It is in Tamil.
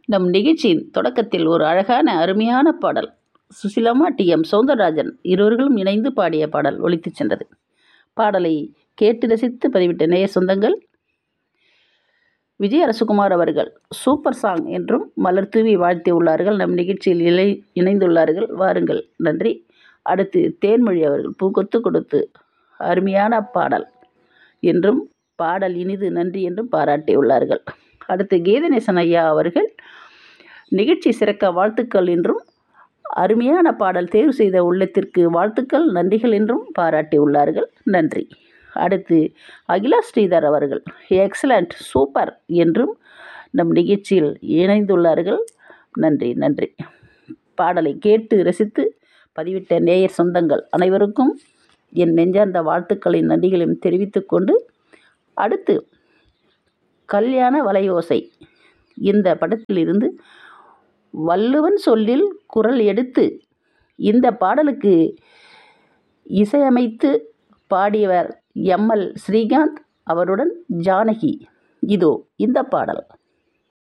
நம் நிகழ்ச்சியின் தொடக்கத்தில் ஒரு அழகான அருமையான பாடல் சுசிலாமா டி எம் சௌந்தரராஜன் இருவர்களும் இணைந்து பாடிய பாடல் ஒலித்துச் சென்றது பாடலை கேட்டு ரசித்து பதிவிட்ட நேய சொந்தங்கள் விஜய் அரசகுமார் அவர்கள் சூப்பர் சாங் என்றும் மலர் தூவி வாழ்த்தி உள்ளார்கள் நம் நிகழ்ச்சியில் இலை இணைந்துள்ளார்கள் வாருங்கள் நன்றி அடுத்து தேன்மொழி அவர்கள் பூக்கொத்து கொடுத்து அருமையான பாடல் என்றும் பாடல் இனிது நன்றி என்றும் பாராட்டியுள்ளார்கள் அடுத்து கீதநேசன் ஐயா அவர்கள் நிகழ்ச்சி சிறக்க வாழ்த்துக்கள் என்றும் அருமையான பாடல் தேர்வு செய்த உள்ளத்திற்கு வாழ்த்துக்கள் நன்றிகள் என்றும் பாராட்டியுள்ளார்கள் நன்றி அடுத்து அகிலா ஸ்ரீதர் அவர்கள் எக்ஸலண்ட் சூப்பர் என்றும் நம் நிகழ்ச்சியில் இணைந்துள்ளார்கள் நன்றி நன்றி பாடலை கேட்டு ரசித்து பதிவிட்ட நேயர் சொந்தங்கள் அனைவருக்கும் என் நெஞ்சார்ந்த வாழ்த்துக்களின் நன்றிகளையும் தெரிவித்துக்கொண்டு அடுத்து கல்யாண வலையோசை இந்த படத்திலிருந்து வள்ளுவன் சொல்லில் குரல் எடுத்து இந்த பாடலுக்கு இசையமைத்து பாடியவர் எம்எல் ஸ்ரீகாந்த் அவருடன் ஜானகி இதோ இந்த பாடல்